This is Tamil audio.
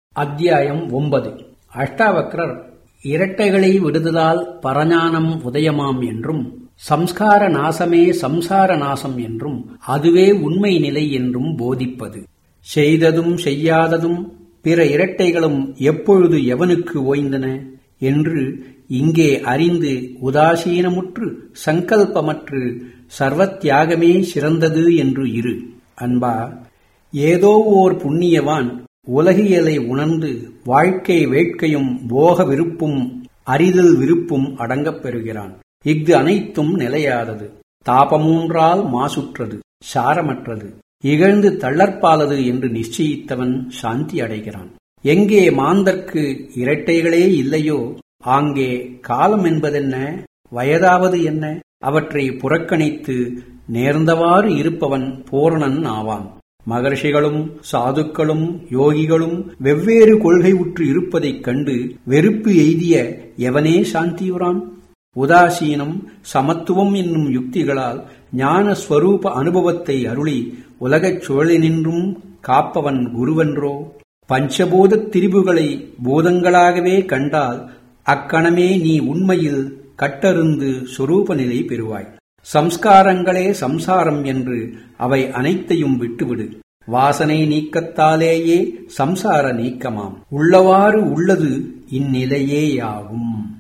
அத்தியாயம் ஒன்பது அஷ்டாவக்ரர் இரட்டைகளை விடுதலால் பரஞானம் உதயமாம் என்றும் சம்ஸ்கார நாசமே சம்சார நாசம் என்றும் அதுவே உண்மை நிலை என்றும் போதிப்பது செய்ததும் செய்யாததும் பிற இரட்டைகளும் எப்பொழுது எவனுக்கு ஓய்ந்தன என்று இங்கே அறிந்து உதாசீனமுற்று சங்கல்பமற்று சர்வத்தியாகமே சிறந்தது என்று இரு அன்பா ஏதோ ஓர் புண்ணியவான் உலகியலை உணர்ந்து வாழ்க்கை வேட்கையும் போக விருப்பும் அறிதல் விருப்பும் அடங்கப் பெறுகிறான் இஃது அனைத்தும் நிலையாதது தாபமூன்றால் மாசுற்றது சாரமற்றது இகழ்ந்து தள்ளற்பாலது என்று நிச்சயித்தவன் சாந்தி அடைகிறான் எங்கே மாந்தர்க்கு இரட்டைகளே இல்லையோ ஆங்கே காலம் என்பதென்ன வயதாவது என்ன அவற்றை புறக்கணித்து நேர்ந்தவாறு இருப்பவன் பூரணன் ஆவான் மகர்ஷிகளும் சாதுக்களும் யோகிகளும் வெவ்வேறு கொள்கை உற்று இருப்பதைக் கண்டு வெறுப்பு எய்திய எவனே சாந்தியுறான் உதாசீனம் சமத்துவம் என்னும் யுக்திகளால் ஞான ஸ்வரூப அனுபவத்தை அருளி உலகச் சுழலினின்றும் காப்பவன் குருவென்றோ பஞ்சபூத திரிபுகளை பூதங்களாகவே கண்டால் அக்கணமே நீ உண்மையில் கட்டருந்து சொரூப நிலை பெறுவாய் சம்ஸ்காரங்களே சம்சாரம் என்று அவை அனைத்தையும் விட்டுவிடு வாசனை நீக்கத்தாலேயே சம்சார நீக்கமாம் உள்ளவாறு உள்ளது இந்நிலையேயாகும்